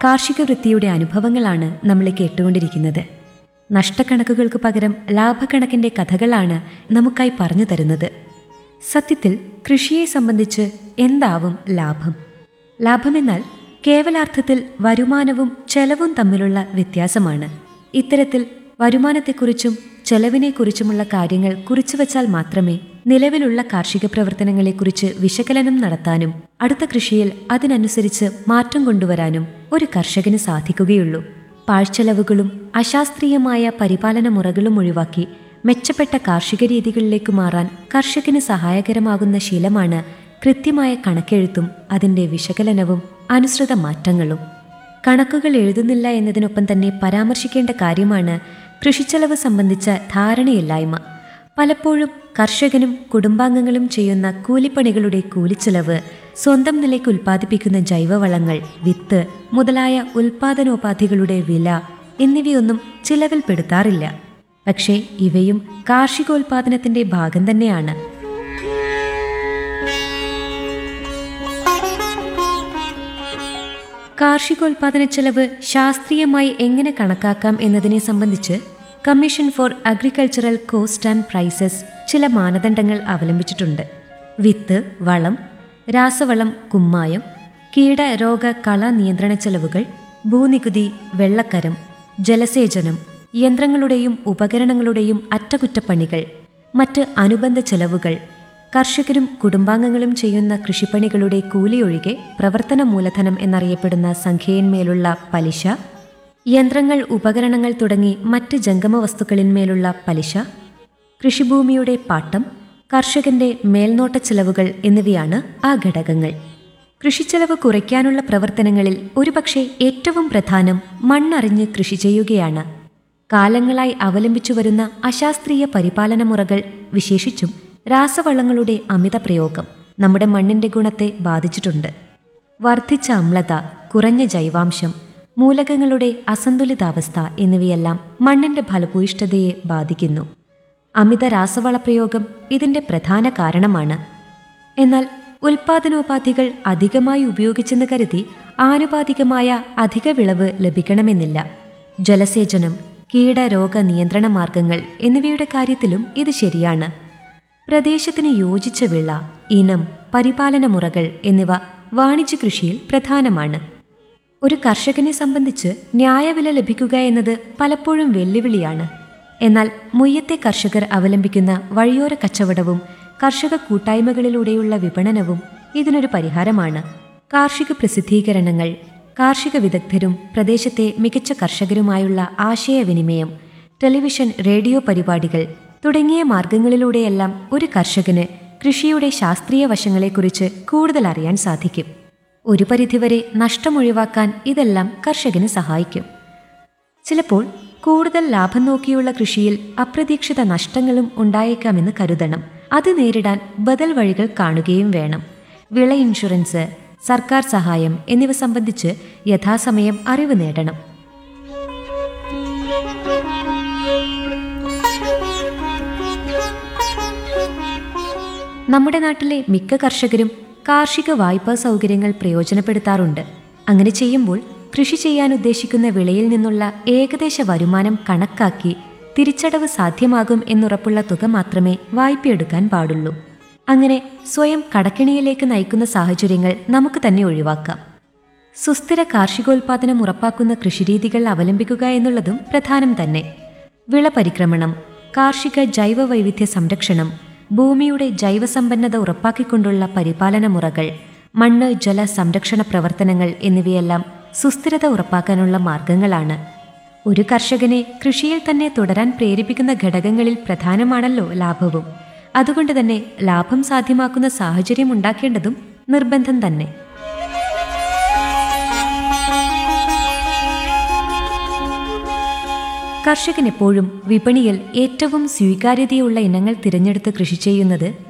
കാർഷിക വൃത്തിയുടെ അനുഭവങ്ങളാണ് നമ്മൾ കേട്ടുകൊണ്ടിരിക്കുന്നത് നഷ്ടക്കണക്കുകൾക്ക് പകരം ലാഭക്കണക്കിന്റെ കഥകളാണ് നമുക്കായി പറഞ്ഞു തരുന്നത് സത്യത്തിൽ കൃഷിയെ സംബന്ധിച്ച് എന്താവും ലാഭം ലാഭമെന്നാൽ കേവലാർത്ഥത്തിൽ വരുമാനവും ചെലവും തമ്മിലുള്ള വ്യത്യാസമാണ് ഇത്തരത്തിൽ വരുമാനത്തെക്കുറിച്ചും ചെലവിനെക്കുറിച്ചുമുള്ള കാര്യങ്ങൾ കുറിച്ചുവച്ചാൽ മാത്രമേ നിലവിലുള്ള കാർഷിക പ്രവർത്തനങ്ങളെക്കുറിച്ച് വിശകലനം നടത്താനും അടുത്ത കൃഷിയിൽ അതിനനുസരിച്ച് മാറ്റം കൊണ്ടുവരാനും ഒരു കർഷകന് സാധിക്കുകയുള്ളൂ പാഴ്ചെലവുകളും അശാസ്ത്രീയമായ പരിപാലന മുറകളും ഒഴിവാക്കി മെച്ചപ്പെട്ട കാർഷിക രീതികളിലേക്ക് മാറാൻ കർഷകന് സഹായകരമാകുന്ന ശീലമാണ് കൃത്യമായ കണക്കെഴുത്തും അതിൻ്റെ വിശകലനവും അനുസൃത മാറ്റങ്ങളും കണക്കുകൾ എഴുതുന്നില്ല എന്നതിനൊപ്പം തന്നെ പരാമർശിക്കേണ്ട കാര്യമാണ് കൃഷിച്ചെലവ് സംബന്ധിച്ച ധാരണയില്ലായ്മ പലപ്പോഴും കർഷകനും കുടുംബാംഗങ്ങളും ചെയ്യുന്ന കൂലിപ്പണികളുടെ കൂലിച്ചെലവ് സ്വന്തം നിലയ്ക്ക് ഉൽപ്പാദിപ്പിക്കുന്ന ജൈവവളങ്ങൾ വിത്ത് മുതലായ ഉൽപാദനോപാധികളുടെ വില എന്നിവയൊന്നും ചിലവിൽപ്പെടുത്താറില്ല പക്ഷേ ഇവയും കാർഷികോൽപാദനത്തിന്റെ ഭാഗം തന്നെയാണ് കാർഷികോൽപാദന ചെലവ് ശാസ്ത്രീയമായി എങ്ങനെ കണക്കാക്കാം എന്നതിനെ സംബന്ധിച്ച് commission for agricultural cost and prices ചില മാനദണ്ഡങ്ങൾ അവലംബിച്ചിട്ടുണ്ട് വിത്ത് വളം രാസവളം കുമ്മായം കീട രോഗ കള നിയന്ത്രണ ചെലവുകൾ ഭൂനികുതി വെള്ളക്കരം ജലസേചനം യന്ത്രങ്ങളുടെയും ഉപകരണങ്ങളുടെയും അറ്റകുറ്റപ്പണികൾ മറ്റ് അനുബന്ധ ചെലവുകൾ കർഷകരും കുടുംബാംഗങ്ങളും ചെയ്യുന്ന കൃഷിപ്പണികളുടെ കൂലിയൊഴികെ പ്രവർത്തന മൂലധനം എന്നറിയപ്പെടുന്ന സംഖ്യയിന്മേലുള്ള പലിശ യന്ത്രങ്ങൾ ഉപകരണങ്ങൾ തുടങ്ങി മറ്റ് ജംഗമ വസ്തുക്കളിന്മേലുള്ള പലിശ കൃഷിഭൂമിയുടെ പാട്ടം കർഷകന്റെ മേൽനോട്ട ചെലവുകൾ എന്നിവയാണ് ആ ഘടകങ്ങൾ കൃഷിച്ചെലവ് കുറയ്ക്കാനുള്ള പ്രവർത്തനങ്ങളിൽ ഒരുപക്ഷെ ഏറ്റവും പ്രധാനം മണ്ണറിഞ്ഞ് കൃഷി ചെയ്യുകയാണ് കാലങ്ങളായി അവലംബിച്ചു വരുന്ന അശാസ്ത്രീയ പരിപാലന മുറകൾ വിശേഷിച്ചും രാസവളങ്ങളുടെ അമിത പ്രയോഗം നമ്മുടെ മണ്ണിന്റെ ഗുണത്തെ ബാധിച്ചിട്ടുണ്ട് വർദ്ധിച്ച അമ്ലത കുറഞ്ഞ ജൈവാംശം മൂലകങ്ങളുടെ അസന്തുലിതാവസ്ഥ എന്നിവയെല്ലാം മണ്ണിന്റെ ഫലഭൂയിഷ്ഠതയെ ബാധിക്കുന്നു അമിത രാസവള പ്രയോഗം ഇതിന്റെ പ്രധാന കാരണമാണ് എന്നാൽ ഉൽപാദനോപാധികൾ അധികമായി ഉപയോഗിച്ചെന്ന് കരുതി ആനുപാതികമായ അധിക വിളവ് ലഭിക്കണമെന്നില്ല ജലസേചനം കീടരോഗ നിയന്ത്രണ മാർഗങ്ങൾ എന്നിവയുടെ കാര്യത്തിലും ഇത് ശരിയാണ് പ്രദേശത്തിന് യോജിച്ച വിള ഇനം പരിപാലന മുറകൾ എന്നിവ വാണിജ്യ കൃഷിയിൽ പ്രധാനമാണ് ഒരു കർഷകനെ സംബന്ധിച്ച് ന്യായവില ലഭിക്കുക എന്നത് പലപ്പോഴും വെല്ലുവിളിയാണ് എന്നാൽ മുയ്യത്തെ കർഷകർ അവലംബിക്കുന്ന വഴിയോര കച്ചവടവും കർഷക കൂട്ടായ്മകളിലൂടെയുള്ള വിപണനവും ഇതിനൊരു പരിഹാരമാണ് കാർഷിക പ്രസിദ്ധീകരണങ്ങൾ കാർഷിക വിദഗ്ധരും പ്രദേശത്തെ മികച്ച കർഷകരുമായുള്ള ആശയവിനിമയം ടെലിവിഷൻ റേഡിയോ പരിപാടികൾ തുടങ്ങിയ മാർഗങ്ങളിലൂടെയെല്ലാം ഒരു കർഷകന് കൃഷിയുടെ ശാസ്ത്രീയ വശങ്ങളെക്കുറിച്ച് കൂടുതൽ അറിയാൻ സാധിക്കും ഒരു പരിധിവരെ നഷ്ടമൊഴിവാക്കാൻ ഇതെല്ലാം കർഷകന് സഹായിക്കും ചിലപ്പോൾ കൂടുതൽ ലാഭം നോക്കിയുള്ള കൃഷിയിൽ അപ്രതീക്ഷിത നഷ്ടങ്ങളും ഉണ്ടായേക്കാമെന്ന് കരുതണം അത് നേരിടാൻ ബദൽ വഴികൾ കാണുകയും വേണം വിള ഇൻഷുറൻസ് സർക്കാർ സഹായം എന്നിവ സംബന്ധിച്ച് യഥാസമയം അറിവ് നേടണം നമ്മുടെ നാട്ടിലെ മിക്ക കർഷകരും കാർഷിക വായ്പാ സൗകര്യങ്ങൾ പ്രയോജനപ്പെടുത്താറുണ്ട് അങ്ങനെ ചെയ്യുമ്പോൾ കൃഷി ചെയ്യാൻ ഉദ്ദേശിക്കുന്ന വിളയിൽ നിന്നുള്ള ഏകദേശ വരുമാനം കണക്കാക്കി തിരിച്ചടവ് സാധ്യമാകും എന്നുറപ്പുള്ള തുക മാത്രമേ വായ്പയെടുക്കാൻ പാടുള്ളൂ അങ്ങനെ സ്വയം കടക്കിണിയിലേക്ക് നയിക്കുന്ന സാഹചര്യങ്ങൾ നമുക്ക് തന്നെ ഒഴിവാക്കാം സുസ്ഥിര കാർഷികോൽപാദനം ഉറപ്പാക്കുന്ന കൃഷിരീതികൾ അവലംബിക്കുക എന്നുള്ളതും പ്രധാനം തന്നെ വിള പരിക്രമണം കാർഷിക ജൈവ വൈവിധ്യ സംരക്ഷണം ഭൂമിയുടെ ജൈവസമ്പന്നത ഉറപ്പാക്കിക്കൊണ്ടുള്ള പരിപാലന മുറകൾ മണ്ണ് ജല സംരക്ഷണ പ്രവർത്തനങ്ങൾ എന്നിവയെല്ലാം സുസ്ഥിരത ഉറപ്പാക്കാനുള്ള മാർഗങ്ങളാണ് ഒരു കർഷകനെ കൃഷിയിൽ തന്നെ തുടരാൻ പ്രേരിപ്പിക്കുന്ന ഘടകങ്ങളിൽ പ്രധാനമാണല്ലോ ലാഭവും അതുകൊണ്ട് തന്നെ ലാഭം സാധ്യമാക്കുന്ന സാഹചര്യം ഉണ്ടാക്കേണ്ടതും നിർബന്ധം തന്നെ കർഷകൻ എപ്പോഴും വിപണിയിൽ ഏറ്റവും സ്വീകാര്യതയുള്ള ഇനങ്ങൾ തിരഞ്ഞെടുത്ത് കൃഷി ചെയ്യുന്നത്